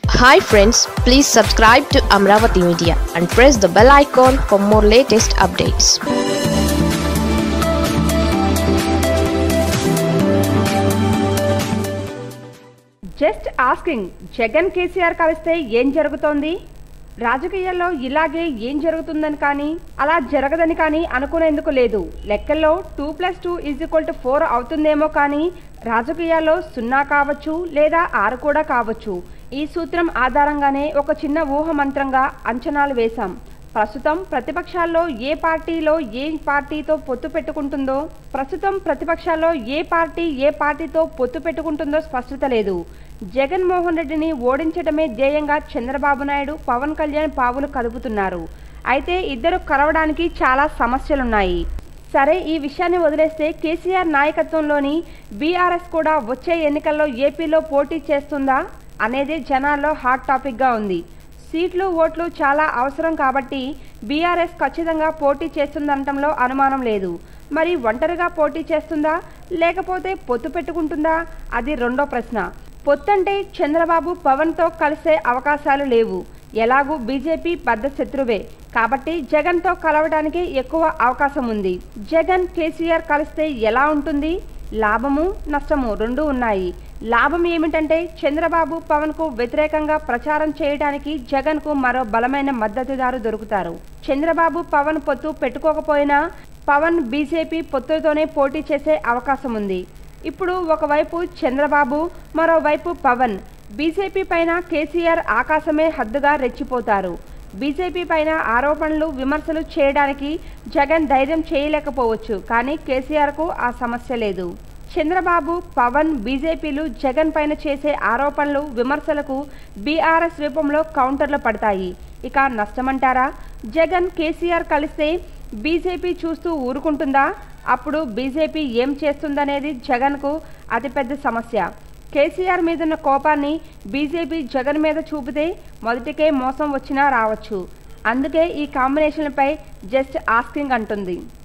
hi friends please subscribe to Amaravati media and press the bell icon for more latest updates just asking Jagan KCR కలిస్తే ఏం జరుగుతోంది రాజకీయాల్లో ఇలాగే ఏం జరుగుతుందని కానీ అలా జరగదని కానీ అనుకునేందుకు లేదు లెక్కల్లో two plus two is equal to four అవుతుందేమో కానీ రాజకీయాల్లో సున్నా కావచ్చు లేదా ఆరు కూడా కావచ్చు ఈ సూత్రం ఆధారంగానే ఒక చిన్న ఊహ మంత్రంగా అంచనాలు వేశాం ప్రస్తుతం ప్రతిపక్షాల్లో ఏ పార్టీలో ఏ పార్టీతో పొత్తు పెట్టుకుంటుందో ప్రస్తుతం ప్రతిపక్షాల్లో ఏ పార్టీ ఏ పార్టీతో పొత్తు పెట్టుకుంటుందో స్పష్టత లేదు జగన్మోహన్ రెడ్డిని ఓడించడమే ధ్యేయంగా చంద్రబాబు నాయుడు పవన్ కళ్యాణ్ పావులు కదుపుతున్నారు అయితే ఇద్దరు కలవడానికి చాలా సమస్యలున్నాయి సరే ఈ విషయాన్ని వదిలేస్తే కేసీఆర్ నాయకత్వంలోని బీఆర్ఎస్ కూడా వచ్చే ఎన్నికల్లో ఏపీలో పోటీ చేస్తుందా అనేది జనాల్లో హాట్ టాపిక్గా ఉంది సీట్లు ఓట్లు చాలా అవసరం కాబట్టి బీఆర్ఎస్ ఖచ్చితంగా పోటీ చేస్తుందనటంలో అనుమానం లేదు మరి ఒంటరిగా పోటీ చేస్తుందా లేకపోతే పొత్తు పెట్టుకుంటుందా అది రెండో ప్రశ్న పొత్తంటే చంద్రబాబు పవన్తో కలిసే అవకాశాలు లేవు ఎలాగూ బీజేపీ పెద్ద శత్రువే కాబట్టి జగన్తో కలవడానికి ఎక్కువ అవకాశం ఉంది జగన్ కేసీఆర్ కలిస్తే ఎలా ఉంటుంది లాభము నష్టము రెండు ఉన్నాయి లాభం ఏమిటంటే చంద్రబాబు పవన్ కు వ్యతిరేకంగా ప్రచారం చేయడానికి జగన్ కు మరో బలమైన మద్దతుదారు దొరుకుతారు చంద్రబాబు పవన్ పొత్తు పెట్టుకోకపోయినా పవన్ బీజేపీ పొత్తుతోనే పోటీ చేసే అవకాశం ఉంది ఇప్పుడు ఒకవైపు చంద్రబాబు మరోవైపు పవన్ బీజేపీ పైన కేసీఆర్ ఆకాశమే హద్దుగా రెచ్చిపోతారు బీజేపీ పైన ఆరోపణలు విమర్శలు చేయడానికి జగన్ ధైర్యం చేయలేకపోవచ్చు కానీ కేసీఆర్కు ఆ సమస్య లేదు చంద్రబాబు పవన్ బీజేపీలు జగన్ పైన చేసే ఆరోపణలు విమర్శలకు బీఆర్ఎస్ రూపంలో కౌంటర్లు పడతాయి ఇక నష్టమంటారా జగన్ కేసీఆర్ కలిస్తే బీజేపీ చూస్తూ ఊరుకుంటుందా అప్పుడు బీజేపీ ఏం చేస్తుందనేది జగన్కు అతిపెద్ద సమస్య కేసీఆర్ మీదున్న కోపాన్ని బీజేపీ జగన్ మీద చూపితే మొదటికే మోసం వచ్చినా రావచ్చు అందుకే ఈ కాంబినేషన్లపై జస్ట్ ఆస్కింగ్ అంటుంది